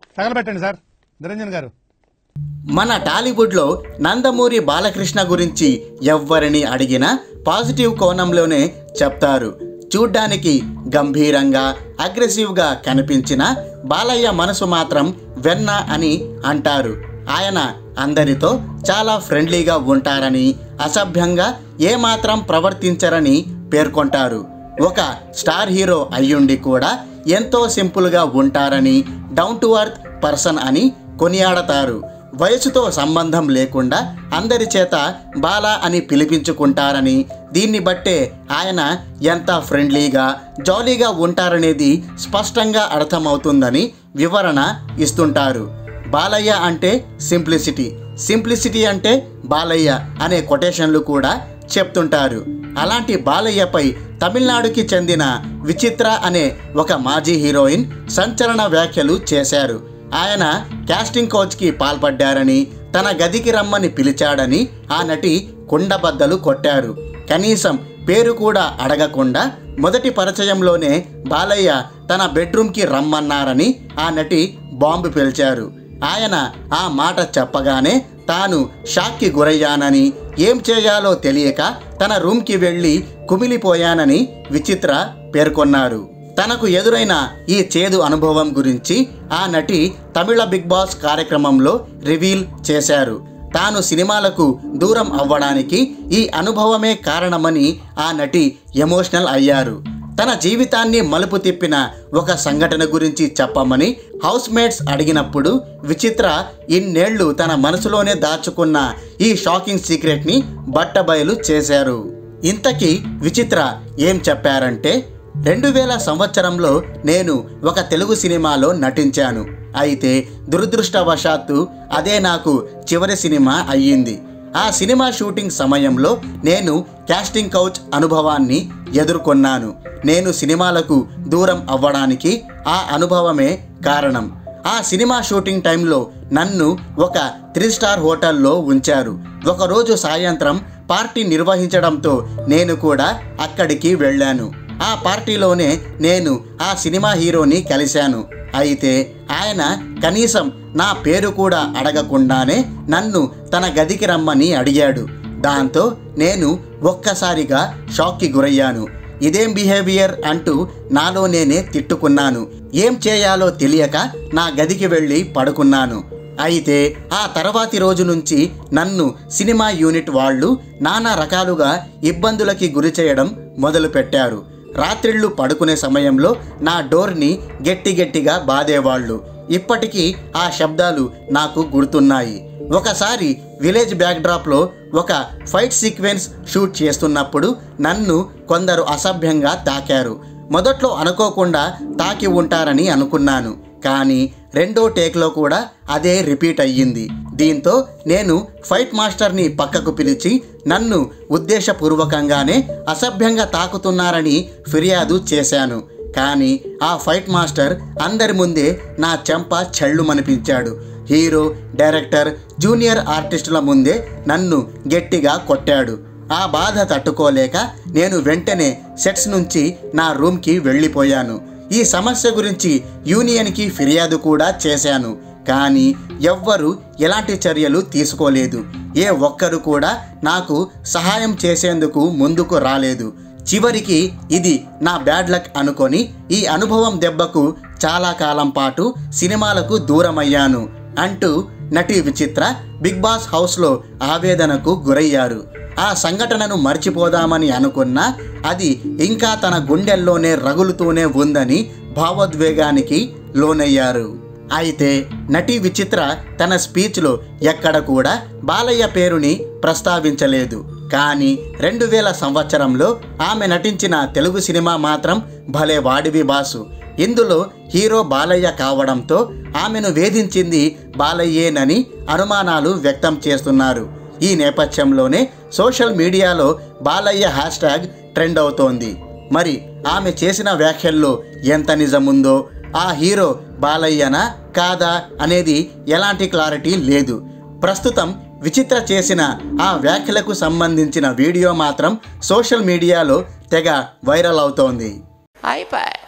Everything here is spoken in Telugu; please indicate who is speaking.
Speaker 1: తగలబెట్టండి సార్ నిరంజన్ గారు
Speaker 2: మన టాలీవుడ్లో నందమూరి బాలకృష్ణ గురించి ఎవ్వరిని అడిగినా పాజిటివ్ కోణంలోనే చెప్తారు చూడ్డానికి గంభీరంగా అగ్రెసివ్గా కనిపించిన బాలయ్య మనసు మాత్రం వెన్న అని అంటారు ఆయన అందరితో చాలా ఫ్రెండ్లీగా ఉంటారని అసభ్యంగా ఏమాత్రం ప్రవర్తించరని పేర్కొంటారు ఒక స్టార్ హీరో అయ్యుండి కూడా ఎంతో సింపుల్గా ఉంటారని డౌన్ టు అర్త్ పర్సన్ అని కొనియాడతారు వయసుతో సంబంధం లేకుండా అందరి చేత బాల అని పిలిపించుకుంటారని దీన్ని బట్టే ఆయన ఎంత ఫ్రెండ్లీగా జాలీగా ఉంటారనేది స్పష్టంగా అర్థమవుతుందని వివరణ ఇస్తుంటారు బాలయ్య అంటే సింప్లిసిటీ సింప్లిసిటీ అంటే బాలయ్య అనే కొటేషన్లు కూడా చెప్తుంటారు అలాంటి బాలయ్యపై తమిళనాడుకి చెందిన విచిత్ర అనే ఒక మాజీ హీరోయిన్ సంచలన వ్యాఖ్యలు చేశారు ఆయన కాస్టింగ్ కోచ్కి పాల్పడ్డారని తన గదికి రమ్మని పిలిచాడని ఆ నటి కుండబద్దలు కొట్టారు కనీసం పేరు కూడా అడగకుండా మొదటి పరిచయంలోనే బాలయ్య తన బెడ్రూమ్కి రమ్మన్నారని ఆ నటి బాంబు పేల్చారు ఆయన ఆ మాట చెప్పగానే తాను షాక్కి గురయ్యానని ఏం చేయాలో తెలియక తన రూమ్కి వెళ్ళి కుమిలిపోయానని విచిత్ర పేర్కొన్నారు తనకు ఎదురైన ఈ చేదు అనుభవం గురించి ఆ నటి తమిళ బిగ్ బాస్ కార్యక్రమంలో రివీల్ చేశారు తాను సినిమాలకు దూరం అవ్వడానికి ఈ అనుభవమే కారణమని ఆ నటి ఎమోషనల్ అయ్యారు తన జీవితాన్ని మలుపు తిప్పిన ఒక సంఘటన గురించి చెప్పమని హౌస్ మేట్స్ అడిగినప్పుడు విచిత్ర ఇన్నేళ్లు తన మనసులోనే దాచుకున్న ఈ షాకింగ్ సీక్రెట్ని బట్టబయలు చేశారు ఇంతకీ విచిత్ర ఏం చెప్పారంటే రెండు వేల సంవత్సరంలో నేను ఒక తెలుగు సినిమాలో నటించాను అయితే దురదృష్టవశాత్తు అదే నాకు చివరి సినిమా అయ్యింది ఆ సినిమా షూటింగ్ సమయంలో నేను కాస్టింగ్ కౌచ్ అనుభవాన్ని ఎదుర్కొన్నాను నేను సినిమాలకు దూరం అవ్వడానికి ఆ అనుభవమే కారణం ఆ సినిమా షూటింగ్ టైంలో నన్ను ఒక త్రీ స్టార్ హోటల్లో ఉంచారు ఒకరోజు సాయంత్రం పార్టీ నిర్వహించడంతో నేను కూడా అక్కడికి వెళ్ళాను ఆ పార్టీలోనే నేను ఆ సినిమా హీరోని కలిశాను అయితే ఆయన కనీసం నా పేరు కూడా అడగకుండానే నన్ను తన గదికి రమ్మని అడిగాడు దాంతో నేను ఒక్కసారిగా షాక్కి గురయ్యాను ఇదేం బిహేవియర్ అంటూ నాలో నేనే తిట్టుకున్నాను ఏం చేయాలో తెలియక నా గదికి వెళ్ళి పడుకున్నాను అయితే ఆ తర్వాతి రోజు నుంచి నన్ను సినిమా యూనిట్ వాళ్ళు నానా రకాలుగా ఇబ్బందులకి గురి చేయడం మొదలుపెట్టారు రాత్రిళ్ళు పడుకునే సమయంలో నా డోర్ని గట్టి గట్టిగా బాధేవాళ్ళు ఇప్పటికీ ఆ శబ్దాలు నాకు గుర్తున్నాయి ఒకసారి విలేజ్ బ్యాక్డ్రాప్లో ఒక ఫైట్ సీక్వెన్స్ షూట్ చేస్తున్నప్పుడు నన్ను కొందరు అసభ్యంగా తాకారు మొదట్లో అనుకోకుండా తాకి ఉంటారని అనుకున్నాను కానీ రెండో టేక్లో కూడా అదే రిపీట్ అయ్యింది దీంతో నేను ఫైట్ మాస్టర్ని పక్కకు పిలిచి నన్ను ఉద్దేశపూర్వకంగానే అసభ్యంగా తాకుతున్నారని ఫిర్యాదు చేశాను కానీ ఆ ఫైట్ మాస్టర్ అందరి ముందే నా చెంప చెళ్ళుమనిపించాడు హీరో డైరెక్టర్ జూనియర్ ఆర్టిస్టుల ముందే నన్ను గట్టిగా కొట్టాడు ఆ బాధ తట్టుకోలేక నేను వెంటనే సెట్స్ నుంచి నా రూమ్కి వెళ్ళిపోయాను ఈ సమస్య గురించి యూనియన్కి ఫిర్యాదు కూడా చేశాను కానీ ఎవ్వరూ ఎలాంటి చర్యలు తీసుకోలేదు ఏ ఒక్కరు కూడా నాకు సహాయం చేసేందుకు ముందుకు రాలేదు చివరికి ఇది నా బ్యాడ్ లక్ అనుకొని ఈ అనుభవం దెబ్బకు చాలా కాలం పాటు సినిమాలకు దూరమయ్యాను అంటూ నటి విచిత్ర బిగ్ బాస్ హౌస్లో ఆవేదనకు గురయ్యారు ఆ సంఘటనను మర్చిపోదామని అనుకున్నా అది ఇంకా తన గుండెల్లోనే రగులుతూనే ఉందని భావోద్వేగానికి లోనయ్యారు అయితే నటి విచిత్ర తన స్పీచ్లో ఎక్కడ కూడా బాలయ్య పేరుని ప్రస్తావించలేదు కానీ రెండు వేల సంవత్సరంలో ఆమె నటించిన తెలుగు సినిమా మాత్రం భలే వాడివి బాసు ఇందులో హీరో బాలయ్య కావడంతో ఆమెను వేధించింది బాలయ్యేనని అనుమానాలు వ్యక్తం చేస్తున్నారు ఈ నేపథ్యంలోనే సోషల్ మీడియాలో బాలయ్య హ్యాష్ ట్యాగ్ ట్రెండ్ అవుతోంది మరి ఆమె చేసిన వ్యాఖ్యల్లో ఎంత నిజముందో ఆ హీరో బాలయ్యనా కాదా అనేది ఎలాంటి క్లారిటీ లేదు ప్రస్తుతం విచిత్ర చేసిన ఆ వ్యాఖ్యలకు సంబంధించిన వీడియో మాత్రం సోషల్ మీడియాలో తెగ వైరల్ అవుతోంది
Speaker 3: అయిపోయి